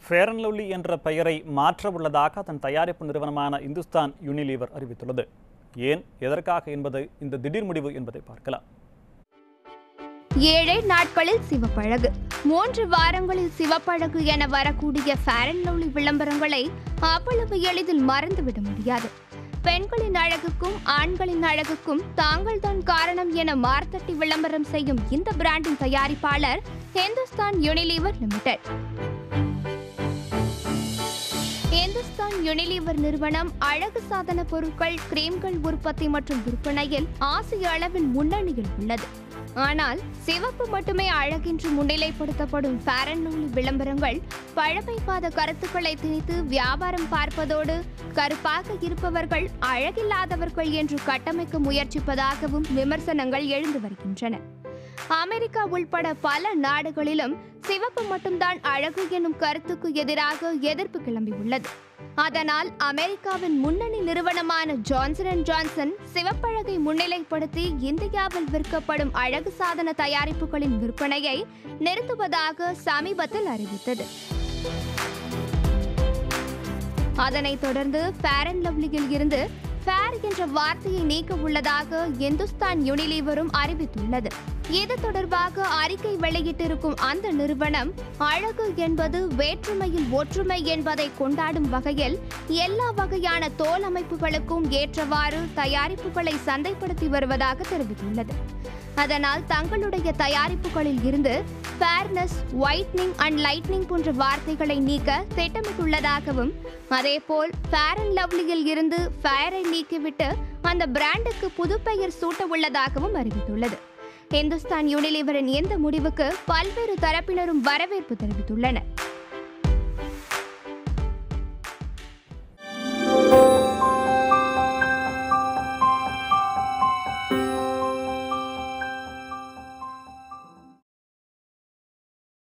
fair and lovely என்ற பெயரை மாற்ற உள்ளதாக அதன் தயாரிப்பு நிறுவனமான இந்துஸ்தான் யூனிலீவர் அறிவித்துள்ளது ஏன் எதற்காக என்பது இந்த திடீர் முடிவு என்பதை பார்க்கலாம் ஏழே நாட்களில் சிவப்பழகு மூன்று வாரங்களில் சிவப்பழகு என வரக்கூடிய ஃபேர் அண்ட் லவ்லி விளம்பரங்களை அவ்வளவு எளிதில் மறந்துவிட முடியாது பெண்களின் அழகுக்கும் ஆண்களின் அழகுக்கும் தாங்கள் தான் காரணம் என மார்த்தட்டி விளம்பரம் செய்யும் இந்த பிராண்டின் தயாரிப்பாளர் Hindustan Unilever Limited Hindustan Unilever நிறுவனம் அழகு சாதன பொருட்கள் கிரீம்கள் உற்பத்தி மற்றும் விற்பனையில் ஆசிய அளவில் முன்னணியில் உள்ளது ஆனால் சிவப்பு மட்டுமே அழகென்று முன்னிலைப்படுத்தப்படும் ஃபேர் அண்ட் லவ்லி விளம்பரங்கள் பழமைவாத கருத்துக்களை திணித்து வியாபாரம் பார்ப்பதோடு கருப்பாக இருப்பவர்கள் அழகில்லாதவர்கள் என்று கட்டமைக்க முயற்சிப்பதாகவும் விமர்சனங்கள் எழுந்து வருகின்றன அமெரிக்கா உள்பட பல நாடுகளிலும் சிவப்பு மட்டும்தான் அழகு எனும் கருத்துக்கு எதிராக எதிர்ப்பு கிளம்பியுள்ளது அதனால் அமெரிக்காவின் முன்னணி நிறுவனமான ஜான்சன் அண்ட் ஜான்சன் சிவப்பழகை முன்னிலைப்படுத்தி இந்தியாவில் விற்கப்படும் அழகு சாதன தயாரிப்புகளின் விற்பனையை நிறுத்துவதாக சமீபத்தில் அறிவித்தது அதனைத் தொடர்ந்து ஃபேர் அண்ட் லவ்லியில் இருந்து ஃபேர் என்ற வார்த்தையை நீக்க உள்ளதாக இந்துஸ்தான் யூனிலீவரும் அறிவித்துள்ளது இது தொடர்பாக அறிக்கை வெளியிட்டிருக்கும் அந்த நிறுவனம் அழகு என்பது வேற்றுமையில் ஒற்றுமை என்பதை கொண்டாடும் வகையில் எல்லா வகையான தோல் அமைப்புகளுக்கும் ஏற்றவாறு தயாரிப்புகளை சந்தைப்படுத்தி வருவதாக தெரிவித்துள்ளது அதனால் தங்களுடைய தயாரிப்புகளில் இருந்து ஃபேர்னஸ் ஒயிட்னிங் அண்ட் லைட்னிங் போன்ற வார்த்தைகளை நீக்க திட்டமிட்டுள்ளதாகவும் அதேபோல் ஃபேர் அண்ட் லவ்லியில் இருந்து ஃபேரை நீக்கிவிட்டு அந்த பிராண்டுக்கு புது பெயர் சூட்ட உள்ளதாகவும் அறிவித்துள்ளது இந்துஸ்தான் யூனிலிவரின் இந்த முடிவுக்கு பல்வேறு தரப்பினரும் வரவேற்பு தெரிவித்துள்ளனர்